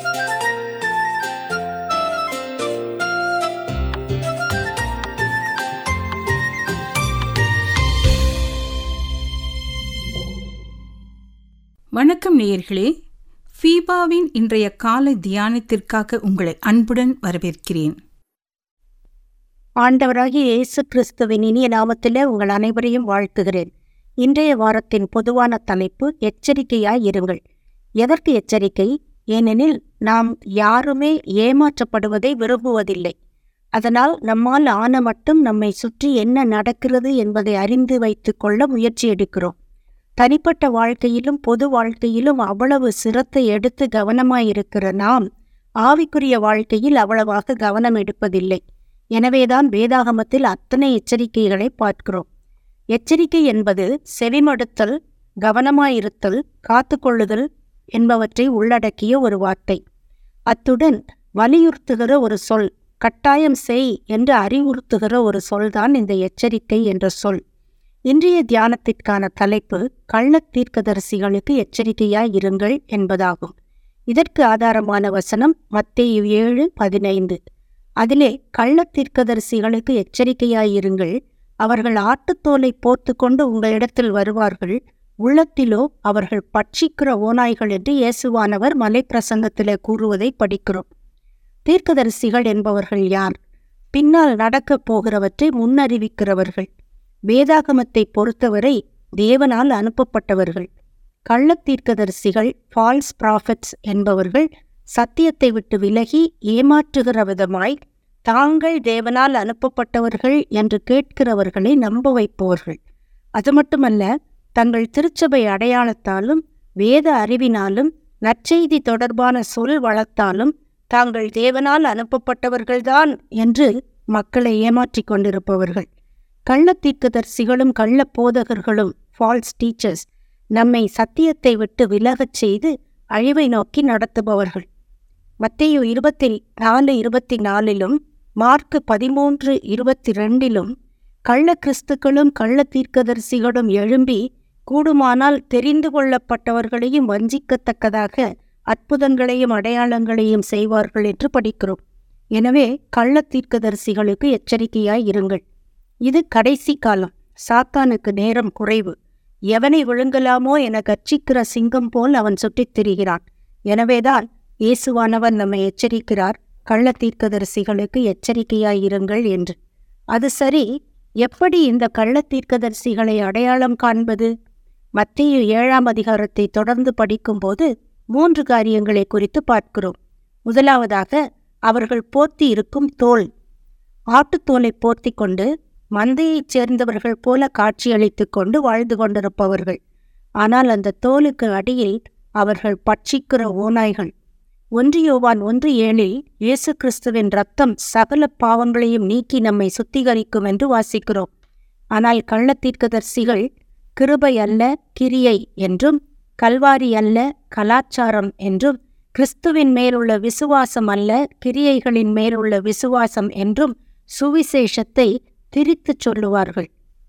வணக்கம் நேயர்களே ஃபீபாவின் இன்றைய காலை தியானத்திற்காக உங்களை அன்புடன் வரவேற்கிறேன் ஆண்டவராகிய இயேசு கிறிஸ்துவின் இனிய நாமத்திலே உங்கள் அனைவரையும் வாழ்த்துகிறேன் இன்றைய வாரத்தின் பொதுவான தலைப்பு எச்சரிக்கையாய் இருங்கள் எதற்கு எச்சரிக்கை ஏனெனில் நாம் யாருமே ஏமாற்றப்படுவதை விரும்புவதில்லை அதனால் நம்மால் ஆன மட்டும் நம்மை சுற்றி என்ன நடக்கிறது என்பதை அறிந்து வைத்துக் கொள்ள முயற்சி எடுக்கிறோம் தனிப்பட்ட வாழ்க்கையிலும் பொது வாழ்க்கையிலும் அவ்வளவு சிரத்தை எடுத்து கவனமாயிருக்கிற நாம் ஆவிக்குரிய வாழ்க்கையில் அவ்வளவாக கவனம் எடுப்பதில்லை எனவேதான் வேதாகமத்தில் அத்தனை எச்சரிக்கைகளை பார்க்கிறோம் எச்சரிக்கை என்பது செவிமடுத்தல் கவனமாயிருத்தல் காத்துக்கொள்ளுதல் என்பவற்றை உள்ளடக்கிய ஒரு வார்த்தை அத்துடன் வலியுறுத்துகிற ஒரு சொல் கட்டாயம் செய் என்று அறிவுறுத்துகிற ஒரு சொல்தான் இந்த எச்சரிக்கை என்ற சொல் இன்றைய தியானத்திற்கான தலைப்பு கள்ளத் தீர்க்கதரிசிகளுக்கு எச்சரிக்கையாய் இருங்கள் என்பதாகும் இதற்கு ஆதாரமான வசனம் மத்தேயு ஏழு பதினைந்து அதிலே கள்ளத் தீர்க்கதரிசிகளுக்கு எச்சரிக்கையாயிருங்கள் அவர்கள் ஆட்டுத்தோலை போர்த்து கொண்டு உங்களிடத்தில் வருவார்கள் உள்ளத்திலோ அவர்கள் பட்சிக்கிற ஓநாய்கள் என்று இயேசுவானவர் மலைப்பிரசங்கத்திலே கூறுவதை படிக்கிறோம் தீர்க்கதரிசிகள் என்பவர்கள் யார் பின்னால் நடக்கப் போகிறவற்றை முன்னறிவிக்கிறவர்கள் வேதாகமத்தை பொறுத்தவரை தேவனால் அனுப்பப்பட்டவர்கள் கள்ளத்தீர்க்கதரிசிகள் ஃபால்ஸ் ப்ராஃபட்ஸ் என்பவர்கள் சத்தியத்தை விட்டு விலகி ஏமாற்றுகிற விதமாய் தாங்கள் தேவனால் அனுப்பப்பட்டவர்கள் என்று கேட்கிறவர்களை நம்ப வைப்பவர்கள் அது மட்டுமல்ல தங்கள் திருச்சபை அடையாளத்தாலும் வேத அறிவினாலும் நற்செய்தி தொடர்பான சொல் வளத்தாலும் தாங்கள் தேவனால் அனுப்பப்பட்டவர்கள்தான் என்று மக்களை ஏமாற்றிக் கொண்டிருப்பவர்கள் கள்ளத்தீர்க்கதரிசிகளும் கள்ள போதகர்களும் ஃபால்ஸ் டீச்சர்ஸ் நம்மை சத்தியத்தை விட்டு விலகச் செய்து அழிவை நோக்கி நடத்துபவர்கள் மத்தேயு இருபத்தி நாலு இருபத்தி நாலிலும் மார்க்கு பதிமூன்று இருபத்தி ரெண்டிலும் கள்ள கிறிஸ்துக்களும் கள்ள தீர்க்கதரிசிகளும் எழும்பி கூடுமானால் தெரிந்து கொள்ளப்பட்டவர்களையும் வஞ்சிக்கத்தக்கதாக அற்புதங்களையும் அடையாளங்களையும் செய்வார்கள் என்று படிக்கிறோம் எனவே கள்ள தீர்க்கதரிசிகளுக்கு எச்சரிக்கையாய் இருங்கள் இது கடைசி காலம் சாத்தானுக்கு நேரம் குறைவு எவனை விழுங்கலாமோ என கர்ச்சிக்கிற சிங்கம் போல் அவன் சுற்றித் திரிகிறான் எனவேதான் இயேசுவானவன் நம்மை எச்சரிக்கிறார் கள்ள தீர்க்கதரிசிகளுக்கு எச்சரிக்கையாயிருங்கள் என்று அது சரி எப்படி இந்த கள்ள தீர்க்கதரிசிகளை அடையாளம் காண்பது மத்திய ஏழாம் அதிகாரத்தை தொடர்ந்து படிக்கும்போது மூன்று காரியங்களை குறித்து பார்க்கிறோம் முதலாவதாக அவர்கள் போர்த்தி இருக்கும் தோல் ஆட்டுத்தோலை போர்த்தி கொண்டு மந்தையைச் சேர்ந்தவர்கள் போல காட்சியளித்து கொண்டு வாழ்ந்து கொண்டிருப்பவர்கள் ஆனால் அந்த தோலுக்கு அடியில் அவர்கள் பட்சிக்கிற ஓநாய்கள் ஒன்று யோவான் ஒன்று ஏழில் இயேசு கிறிஸ்துவின் ரத்தம் சகல பாவங்களையும் நீக்கி நம்மை சுத்திகரிக்கும் என்று வாசிக்கிறோம் ஆனால் கள்ளத்தீர்க்கதரிசிகள் கிருபை அல்ல கிரியை என்றும் கல்வாரி அல்ல கலாச்சாரம் என்றும் கிறிஸ்துவின் மேலுள்ள விசுவாசம் அல்ல கிரியைகளின் மேலுள்ள விசுவாசம் என்றும் சுவிசேஷத்தை திரித்துச் சொல்லுவார்கள்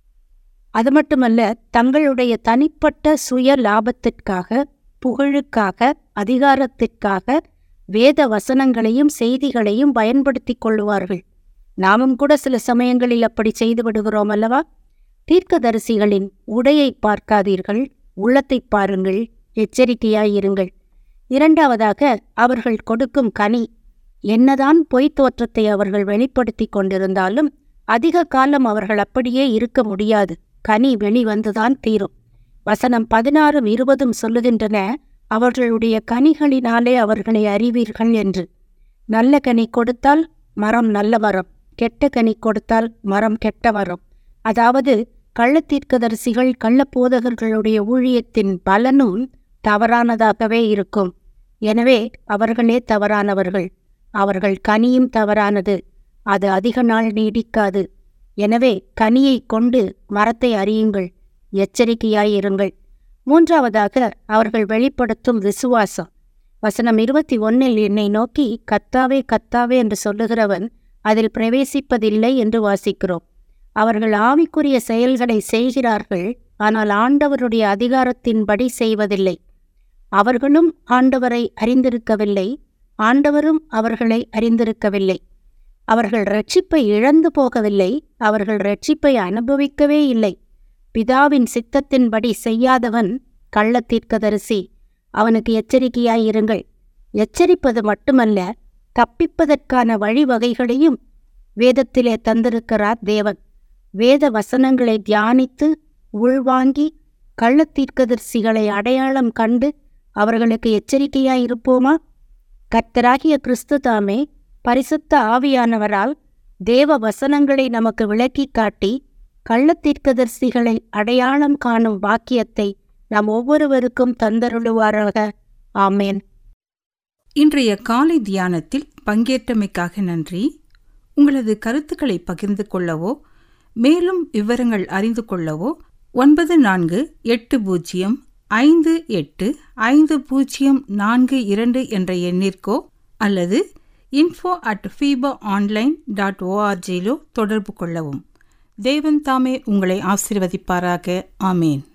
அது மட்டுமல்ல தங்களுடைய தனிப்பட்ட சுய லாபத்திற்காக புகழுக்காக அதிகாரத்திற்காக வேத வசனங்களையும் செய்திகளையும் பயன்படுத்திக் கொள்ளுவார்கள் நாமும் கூட சில சமயங்களில் அப்படி செய்து விடுகிறோம் அல்லவா தீர்க்கதரிசிகளின் உடையை பார்க்காதீர்கள் உள்ளத்தை பாருங்கள் எச்சரிக்கையாயிருங்கள் இரண்டாவதாக அவர்கள் கொடுக்கும் கனி என்னதான் பொய்த் தோற்றத்தை அவர்கள் வெளிப்படுத்தி கொண்டிருந்தாலும் அதிக காலம் அவர்கள் அப்படியே இருக்க முடியாது கனி வெளிவந்துதான் தீரும் வசனம் பதினாறும் இருபதும் சொல்லுகின்றன அவர்களுடைய கனிகளினாலே அவர்களை அறிவீர்கள் என்று நல்ல கனி கொடுத்தால் மரம் நல்ல மரம் கெட்ட கனி கொடுத்தால் மரம் கெட்ட மரம் அதாவது கள்ளத்தீர்க்கதரிசிகள் கள்ளப்போதகர்களுடைய ஊழியத்தின் பலனும் தவறானதாகவே இருக்கும் எனவே அவர்களே தவறானவர்கள் அவர்கள் கனியும் தவறானது அது அதிக நாள் நீடிக்காது எனவே கனியை கொண்டு மரத்தை அறியுங்கள் எச்சரிக்கையாயிருங்கள் மூன்றாவதாக அவர்கள் வெளிப்படுத்தும் விசுவாசம் வசனம் இருபத்தி ஒன்னில் என்னை நோக்கி கத்தாவே கத்தாவே என்று சொல்லுகிறவன் அதில் பிரவேசிப்பதில்லை என்று வாசிக்கிறோம் அவர்கள் ஆவிக்குரிய செயல்களை செய்கிறார்கள் ஆனால் ஆண்டவருடைய அதிகாரத்தின்படி செய்வதில்லை அவர்களும் ஆண்டவரை அறிந்திருக்கவில்லை ஆண்டவரும் அவர்களை அறிந்திருக்கவில்லை அவர்கள் ரட்சிப்பை இழந்து போகவில்லை அவர்கள் ரட்சிப்பை அனுபவிக்கவே இல்லை பிதாவின் சித்தத்தின்படி செய்யாதவன் கள்ளத்தீர்க்கதரிசி அவனுக்கு எச்சரிக்கையாயிருங்கள் எச்சரிப்பது மட்டுமல்ல தப்பிப்பதற்கான வழிவகைகளையும் வேதத்திலே தந்திருக்கிறார் தேவன் வேத வசனங்களை தியானித்து உள்வாங்கி கள்ளத்தீர்க்கதரிசிகளை அடையாளம் கண்டு அவர்களுக்கு எச்சரிக்கையாயிருப்போமா கர்த்தராகிய கிறிஸ்து தாமே பரிசுத்த ஆவியானவரால் தேவ வசனங்களை நமக்கு விளக்கிக் காட்டி கள்ளத்தீர்க்கதரிசிகளை அடையாளம் காணும் வாக்கியத்தை நாம் ஒவ்வொருவருக்கும் தந்தருளுவாராக ஆமேன் இன்றைய காலை தியானத்தில் பங்கேற்றமைக்காக நன்றி உங்களது கருத்துக்களை பகிர்ந்து கொள்ளவோ மேலும் விவரங்கள் அறிந்து கொள்ளவோ ஒன்பது நான்கு எட்டு பூஜ்ஜியம் ஐந்து எட்டு ஐந்து பூஜ்ஜியம் நான்கு இரண்டு என்ற எண்ணிற்கோ அல்லது info at FIBA online dot ஓஆர்ஜியிலோ தொடர்பு கொள்ளவும் தேவன் தாமே உங்களை ஆசிர்வதிப்பாராக ஆமேன்